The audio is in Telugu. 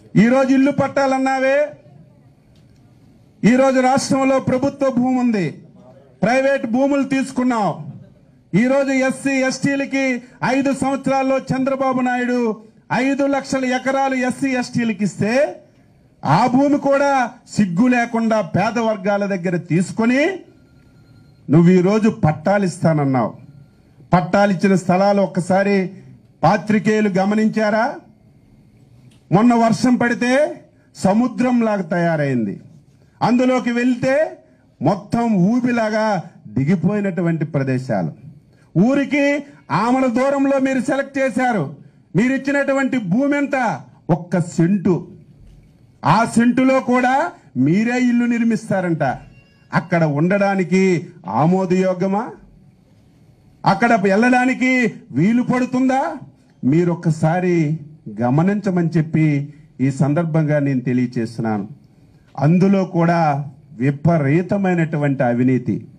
ఈరోజు ఇల్లు పట్టాలన్నావే ఈరోజు రాష్ట్రంలో ప్రభుత్వ భూమి ఉంది ప్రైవేట్ భూములు తీసుకున్నావు ఈరోజు ఎస్సీ ఎస్టీలకి ఐదు సంవత్సరాల్లో చంద్రబాబు నాయుడు ఐదు లక్షల ఎకరాలు ఎస్సీ ఎస్టీలకి ఇస్తే ఆ భూమి కూడా సిగ్గు లేకుండా పేద వర్గాల దగ్గర తీసుకొని నువ్వు ఈరోజు పట్టాలిస్తానన్నావు పట్టాలిచ్చిన స్థలాలు ఒక్కసారి పాత్రికేయులు గమనించారా మొన్న వర్షం పడితే సముద్రం లాగా తయారైంది అందులోకి వెళ్తే మొత్తం ఊబిలాగా దిగిపోయినటువంటి ప్రదేశాలు ఊరికి ఆమల దూరంలో మీరు సెలెక్ట్ చేశారు మీరు ఇచ్చినటువంటి భూమి ఎంత ఒక్క సెంటు ఆ సెంటులో కూడా మీరే ఇల్లు నిర్మిస్తారంట అక్కడ ఉండడానికి ఆమోదయోగ్యమా అక్కడ వెళ్ళడానికి వీలు పడుతుందా మీరు ఒక్కసారి గమనించమని చెప్పి ఈ సందర్భంగా నేను తెలియచేస్తున్నాను అందులో కూడా విపరీతమైనటువంటి అవినీతి